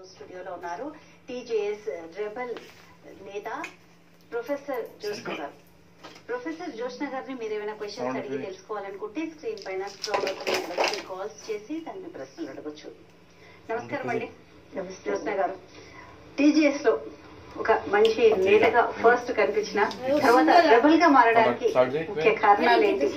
స్టూడియోలో ఉన్నారు TJS rebel నేత ప్రొఫెసర్ జోష్న గారు ప్రొఫెసర్ జోష్న గారిని మీరు ఏమైనా క్వశ్చన్స్ అవును, అడిగి please. తెలుసుకోవాలనుకుంటే స్క్రీన్ పైన స్క్రోల్ అవుతున్న కాల్స్ చేసి దాన్ని ప్రశ్నలు అడగొచ్చు నమస్కారం అండి జోష్న గారు టీజీఎస్ లో ఒక మంచి నేతగా ఫస్ట్ కనిపించిన తర్వాత రెబల్ గా మారడానికి ముఖ్య కారణాలు ఏంటి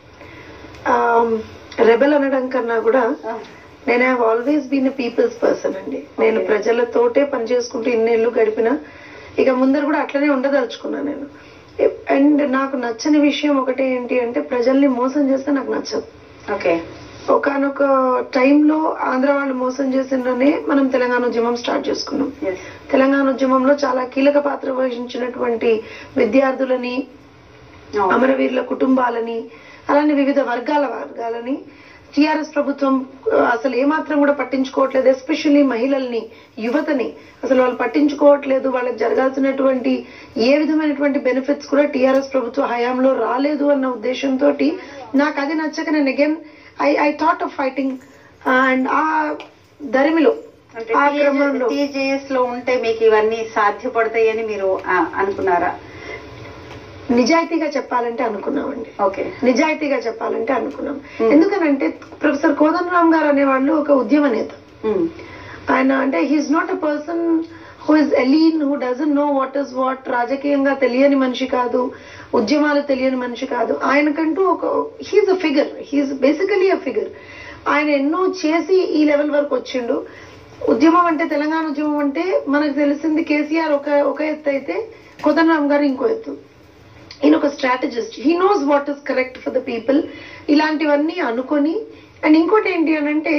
రెబెల్ అనడం కన్నా కూడా నేను have always been people's person అండి నేను Okay. ప్రజలతోటే పని చేసుకుంటూ ఇన్నేళ్ళు గడిపిన ఇక ముందర కూడా అట్లనే ఉండదలుచుకున్నాను నేను అండ్ నాకు నచ్చని విషయం ఒకటే ఏంటి అంటే ప్రజల్ని మోసం చేస్తే నాకు నచ్చదు ఓకే ఒకనొక టైంలో ఆంధ్ర వాళ్ళు మోసం చేసిందనే మనం తెలంగాణ ఉద్యమం స్టార్ట్ చేసుకున్నాం ఎస్ తెలంగాణ ఉద్యమంలో చాలా కీలక పాత్ర వహించినటువంటి విద్యార్థులని అమరవీరుల కుటుంబాలని అలానే వివిధ వర్గాల వర్గాలని టిఆర్ఎస్ ప్రభుత్వం ఆ, అసలు ఏమాత్రం కూడా పట్టించుకోవట్లేదు ఎస్పెషల్లీ మహిళల్ని యువతని అసలు వాళ్ళు పట్టించుకోవట్లేదు వాళ్ళకి జరగాల్సినటువంటి ఏ విధమైనటువంటి బెనిఫిట్స్ కూడా టిఆర్ఎస్ ప్రభుత్వ హయాంలో రాలేదు అన్న ఉద్దేశంతో నాకు అది నచ్చక నేను again I I thought of fighting and ఆ దరిమిలో అంటే ఆ క్రమంలో టీజేఎస్ లో ఉంటే మీకు ఇవన్నీ సాధ్యపడతాయని మీరు ఆ, అనుకున్నారా నిజాయితీగా చెప్పాలంటే అనుకున్నామండి ఓకే నిజాయితీగా చెప్పాలంటే అనుకున్నాం Hmm. ఎందుకనంటే ప్రొఫెసర్ కోదండరామ్ గారు అనేవాళ్ళు ఒక ఉద్యమ నేత ఆయన అంటే he's not a person who is alien who doesn't know what is what రాజకీయంగా తెలియని మనిషి కాదు ఉద్యమాలు తెలియని మనిషి కాదు ఆయనకంటూ ఒక he's a figure he's basically a figure ఆయన ఎన్నో చేసి ఈ లెవెల్ వరకు వచ్చిండు ఉద్యమం అంటే తెలంగాణ ఉద్యమం అంటే మనకు తెలిసింది కేసీఆర్ ఒక ఒక ఎత్తు అయితే కోదండరామ్ గారు ఇంకో ఎత్తు ఈయన ఒక strategist he knows what is correct for the people ఇలాంటివన్నీ అనుకొని అండ్ ఇంకోటి ఏంటి అని అంటే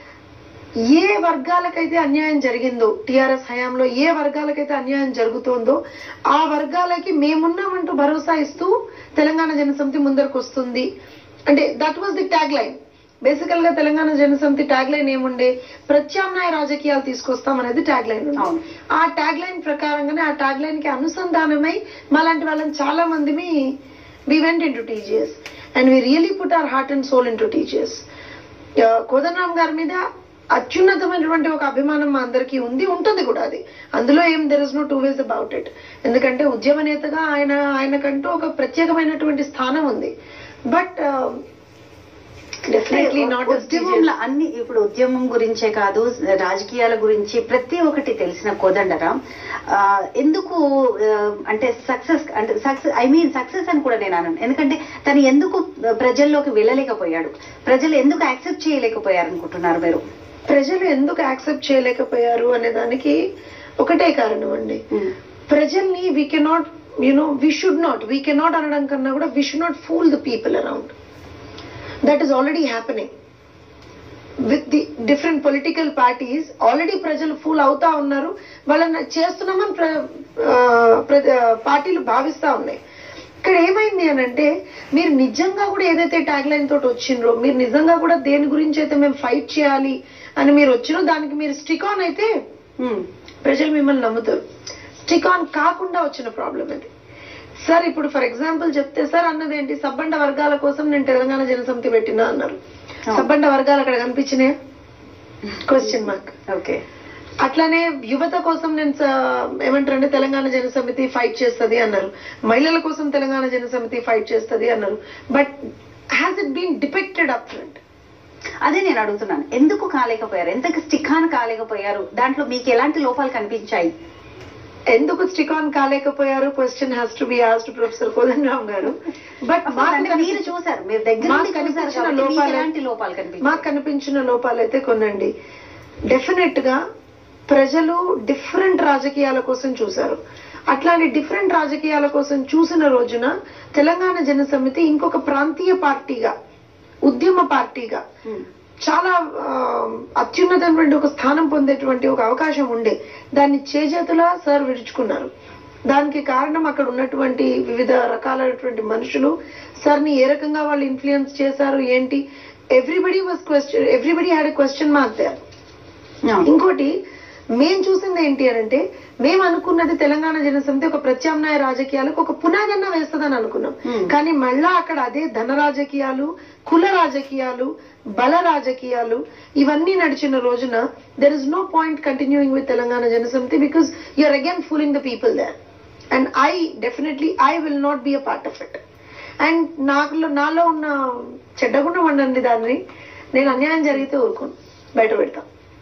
ఏ వర్గాలకైతే అన్యాయం జరిగిందో టిఆర్ఎస్ హయాంలో ఏ వర్గాలకైతే అన్యాయం జరుగుతోందో ఆ వర్గాలకి మేమున్నామంటూ భరోసా ఇస్తూ తెలంగాణ జనసమితి ముందరకు వస్తుంది అంటే that was the tag line బేసికల్ గా తెలంగాణ జనసమితి ట్యాగ్ లైన్ ఏముండే ప్రత్యామ్నాయ రాజకీయాలు తీసుకొస్తాం అనేది ట్యాగ్ లైన్ ఉంది. అవును. ఆ ట్యాగ్ లైన్ ప్రకారంగానే ఆ ట్యాగ్ లైన్ కి అనుసంధానమై మాలాంటి వాళ్ళని చాలా మందిని we went into TGS and we really put our heart and soul into TGS Kodandaram గారి మీద అత్యున్నతమైనటువంటి ఒక అభిమానం మా అందరికీ ఉంది ఉంటుంది కూడా అది అందులో ఏం there is no two ways about it ఎందుకంటే ఉద్యమ నేతగా ఆయన ఆయనకంటూ ఒక ప్రత్యేకమైనటువంటి స్థానం ఉంది బట్ డెఫినెట్లీ నాట్ ఉద్యమంలో అన్ని ఇప్పుడు ఉద్యమం గురించే కాదు రాజకీయాల గురించి ప్రతి ఒక్కటి తెలిసిన కోదండరాం ఆ, ఎందుకు ఆ, అంటే సక్సెస్ అంటే సక్సెస్ ఐ మీన్ సక్సెస్ అని కూడా నేను అనను ఎందుకంటే తను ఎందుకు ప్రజల్లోకి వెళ్ళలేకపోయాడు ప్రజలు ఎందుకు యాక్సెప్ట్ చేయలేకపోయారు అనుకుంటున్నారు మీరు ప్రజలు ఎందుకు యాక్సెప్ట్ చేయలేకపోయారు అనే దానికి ఒకటే కారణం అండి ప్రజల్ని we cannot you know we should not we cannot అనడం కన్నా కూడా we should not fool the people around that is already happening with the different political parties already ప్రజలు ఫూల్ అవుతా ఉన్నారు వాళ్ళని చేస్తున్నామని ప్ర- ఆ, ప్ర- పార్టీలు భావిస్తా ఉన్నాయి ఇక్కడ ఏమైంది అని అంటే మీరు నిజంగా కూడా ఏదైతే ట్యాగ్ లైన్ తోటి వచ్చిండ్రో మీరు నిజంగా కూడా దేని గురించి అయితే మేము ఫైట్ చేయాలి అని మీరు వచ్చినో దానికి మీరు స్టిక్ ఆన్ అయితే ఉమ్, ప్రజలు మిమ్మల్ని నమ్ముతారు స్టిక్ ఆన్ కాకుండా వచ్చిన ప్రాబ్లం అది సార్ ఇప్పుడు ఫర్ ఎగ్జాంపుల్ చెప్తే సార్ అన్నది ఏంటి సబ్బండ వర్గాల కోసం నేను తెలంగాణ జనసమితి పెట్టినా అన్నారు సబ్బండ వర్గాలు అక్కడ కనిపించినాయి క్వశ్చన్ మార్క్ ఓకే అట్లానే యువత కోసం నేను స- ఏమంటారంటే తెలంగాణ జనసమితి ఫైట్ చేస్తది అన్నారు మహిళల కోసం తెలంగాణ జనసమితి ఫైట్ చేస్తది అన్నారు but has it been depicted up front అదే నేను అడుగుతున్నాను ఎందుకు కాలేకపోయారు ఎంతకు స్టిక్ ఆన్ కాలేకపోయారు దాంట్లో మీకు ఎలాంటి లోపాలు కనిపించాయి ఎందుకు స్టిక్ ఆన్ కాలేకపోయారు question has to be asked professor Kodandaram garu but అంటే మీరు చూసారు మీరు దగ్గర మాకు నుండి చూసారు కనిపించిన కాబట్టి మీకు లోపాలు- ఎలాంటి లోపాలు కనిపించాయి మాకు కనిపించిన లోపాలైతే కొనండి డెఫినెట్ గా ప్రజలు డిఫరెంట్ రాజకీయాల కోసం చూశారు అట్లానే డిఫరెంట్ రాజకీయాల కోసం చూసిన రోజున తెలంగాణ జనసమితి ఇంకొక ప్రాంతీయ పార్టీగా ఉద్యమ పార్టీగా ఉమ్, చాలా ఆ, అత్యున్నతమైనటువంటి ఒక స్థానం పొందేటువంటి ఒక అవకాశం ఉండే దాన్ని చేజేతులా సార్ విడుచుకున్నారు దానికి కారణం అక్కడ ఉన్నటువంటి వివిధ రకాలైనటువంటి మనుషులు సార్ ని ఏ రకంగా వాళ్ళు ఇన్ఫ్లుయెన్స్ చేశారు ఏంటి everybody was question everybody had question mark there అవును. ఇంకోటి మేం చూసింది ఏంటి అని అంటే మేము అనుకున్నది తెలంగాణ జనసమితి ఒక ప్రత్యామ్నాయ రాజకీయాలకు ఒక పునాదన్న వేస్తుందని అనుకున్నాం Hmm. కానీ మళ్ళా అక్కడ అదే ధన రాజకీయాలు కుల రాజకీయాలు బల రాజకీయాలు ఇవన్నీ నడిచిన రోజున there is no point continuing with Telangana Janasamithi because you are again fooling the people there and I definitely I will not be a part of it and నాకు నాలో ఉన్న చెడ్డగుండం ఉండండి దాన్ని నేను అన్యాయం జరిగితే ఊరుకోను బయట పెడతాం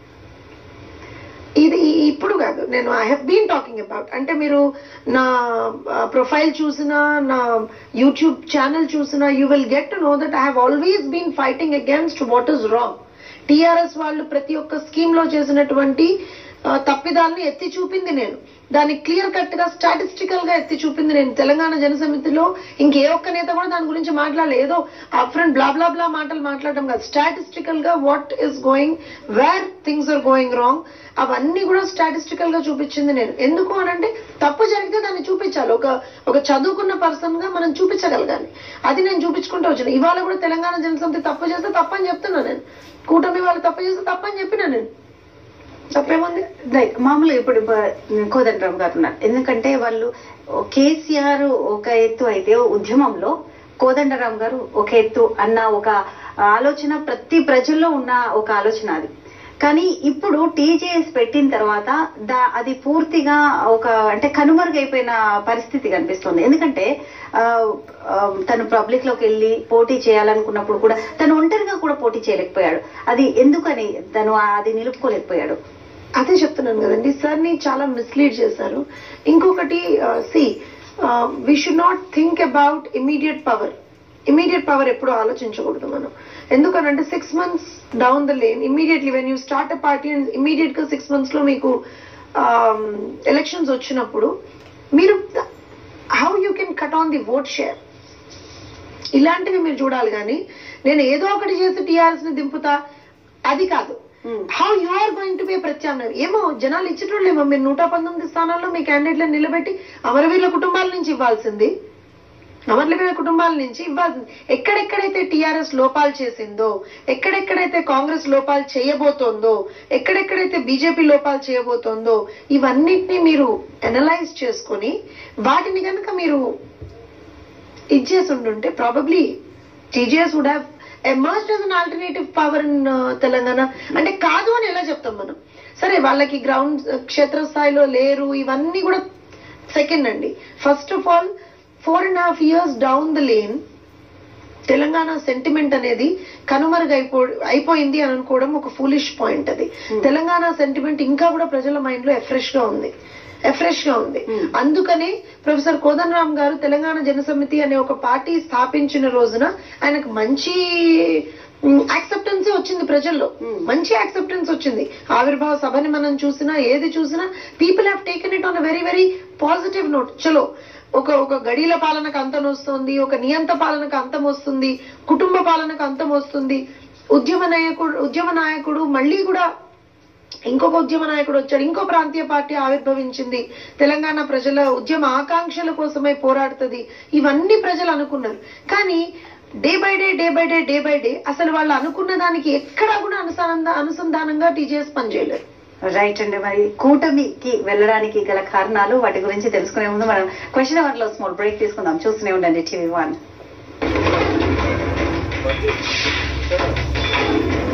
ఇది ఈ- ఇప్పుడు కాదు నేను I have been talking about అంటే మీరు నా ప్రొఫైల్ చూసినా నా యూట్యూబ్ ఛానల్ చూసినా you will get to know that I have always been fighting against what is wrong TRS వాళ్ళు ప్రతి ఒక్క స్కీమ్ లో చేసినటువంటి ఆ, తప్పిదాలని ఎత్తి చూపింది నేను దాన్ని క్లియర్ కట్ గా స్టాటిస్టికల్ గా ఎత్తి చూపింది నేను తెలంగాణ జనసమితిలో ఇంకే ఒక్క నేత కూడా దాని గురించి మాట్లాడలేదు ఏదో అఫ్రెండ్ బ్లా బ్లా బ్లా మాటలు మాట్లాడడం కాదు స్టాటిస్టికల్ గా what is going where things are going wrong అవన్నీ కూడా స్టాటిస్టికల్ గా చూపించింది నేను ఎందుకు అనంటే తప్పు జరిగితే దాన్ని చూపించాలి ఒక ఒక చదువుకున్న పర్సన్ గా మనం చూపించగలగాలి అది నేను చూపించుకుంటూ వచ్చాను ఇవాళ కూడా తెలంగాణ జనసమితి తప్పు చేస్తే తప్పని చెప్తున్నా నేను కూటమి వాళ్ళు తప్పు చేస్తే తప్పని చెప్పినా నేను తప్పేముంది రైట్ మామూలుగా ఇప్పుడు బ- కోదండరామ్ గారు ఉన్నారు ఎందుకంటే వాళ్ళు కేసీఆర్ ఒక ఎత్తు అయితే ఉద్యమంలో కోదండరామ్ గారు ఒక ఎత్తు అన్న ఒక ఆలోచన ప్రతి ప్రజల్లో ఉన్న ఒక ఆలోచన అది కానీ ఇప్పుడు టీజేఎస్ పెట్టిన తర్వాత దా అది పూర్తిగా ఒక అంటే కనుమరుగైపోయిన పరిస్థితి కనిపిస్తుంది ఎందుకంటే ఆ, ఆ, తను పబ్లిక్ లోకి వెళ్ళి పోటీ చేయాలనుకున్నప్పుడు కూడా తను ఒంటరిగా కూడా పోటీ చేయలేకపోయాడు అది ఎందుకని తను అది నిలుపుకోలేకపోయాడు అదే చెప్తున్నాను కదండి సార్ ని చాలా మిస్లీడ్ చేశారు ఇంకొకటి see we should not think about immediate power immediate power ఎప్పుడు ఆలోచించకూడదు మనం ఎందుకనంటే six months down the lane immediately when you start a party and immediate గా సిక్స్ మంత్స్ లో మీకు ఎలక్షన్స్ వచ్చినప్పుడు మీరు how you can cut on the vote share ఇలాంటివి మీరు చూడాలి కానీ నేను ఏదో ఒకటి చేసి టీఆర్ఎస్ ని దింపుతా అది కాదు how you are going to be ప్రత్యామ్నాయం ఏమో జనాలు ఇచ్చేటోళ్ళేమో మీరు నూట పంతొమ్మిది స్థానాల్లో మీ క్యాండిడేట్లను నిలబెట్టి అమరవీరుల కుటుంబాల నుంచి ఇవ్వాల్సింది అమరవీరుల కుటుంబాల నుంచి ఇవ్వాల్సింది ఎక్కడెక్కడైతే టీఆర్ఎస్ లోపాలు చేసిందో ఎక్కడెక్కడైతే కాంగ్రెస్ లోపాలు చేయబోతోందో ఎక్కడెక్కడైతే బీజేపీ లోపాలు చేయబోతోందో ఇవన్నిటిని మీరు అనలైజ్ చేసుకొని వాటిని కనుక మీరు ఇచ్చేసి ఉండుంటే probably TGS would have emerged as an alternative power in Telangana అంటే కాదు అని ఎలా చెప్తాం మనం సరే వాళ్ళకి గ్రౌండ్ క్షేత్రస్థాయిలో లేరు ఇవన్నీ కూడా సెకండ్ అండి first of all four and half years down the lane Telangana sentiment అనేది కనుమరుగైపో అయిపోయింది అని అనుకోవడం ఒక ఫూలిష్ పాయింట్ అది తెలంగాణ సెంటిమెంట్ ఇంకా కూడా ప్రజల మైండ్ లో ఎఫ్రెష్ గా ఉంది ఎఫ్రెష్ గా ఉంది Hmm. అందుకనే ప్రొఫెసర్ కోదండరామ్ గారు తెలంగాణ జనసమితి అనే ఒక పార్టీ స్థాపించిన రోజున ఆయనకు మంచి యాక్సెప్టెన్స్ వచ్చింది ప్రజల్లో Hmm. మంచి యాక్సెప్టెన్స్ వచ్చింది ఆవిర్భావ సభని మనం చూసినా ఏది చూసినా people have taken it on very very positive note చలో ఒక ఒక గడిల పాలనకు అంతం వస్తుంది ఒక నియంత పాలనకు అంతం వస్తుంది కుటుంబ పాలనకు అంతం వస్తుంది ఉద్యమ నాయకుడు ఉద్యమ నాయకుడు మళ్ళీ కూడా ఇంకొక ఉద్యమ నాయకుడు వచ్చాడు ఇంకో ప్రాంతీయ పార్టీ ఆవిర్భవించింది తెలంగాణ ప్రజల ఉద్యమ ఆకాంక్షల కోసమై పోరాడుతుంది ఇవన్నీ ప్రజలు అనుకున్నారు కానీ day by day day by day day by day అసలు వాళ్ళు అనుకున్న దానికి ఎక్కడా కూడా అనుసంధ అనుసంధానంగా టీజేఎస్ పనిచేయలేదు రైట్ అండి మరి కూటమికి వెళ్ళడానికి గల కారణాలు వాటి గురించి తెలుసుకునే ముందు మనం క్వశ్చన్ అవర్ లో స్మాల్ బ్రేక్ తీసుకుందాం చూస్తూనే ఉండండి టీవీ వన్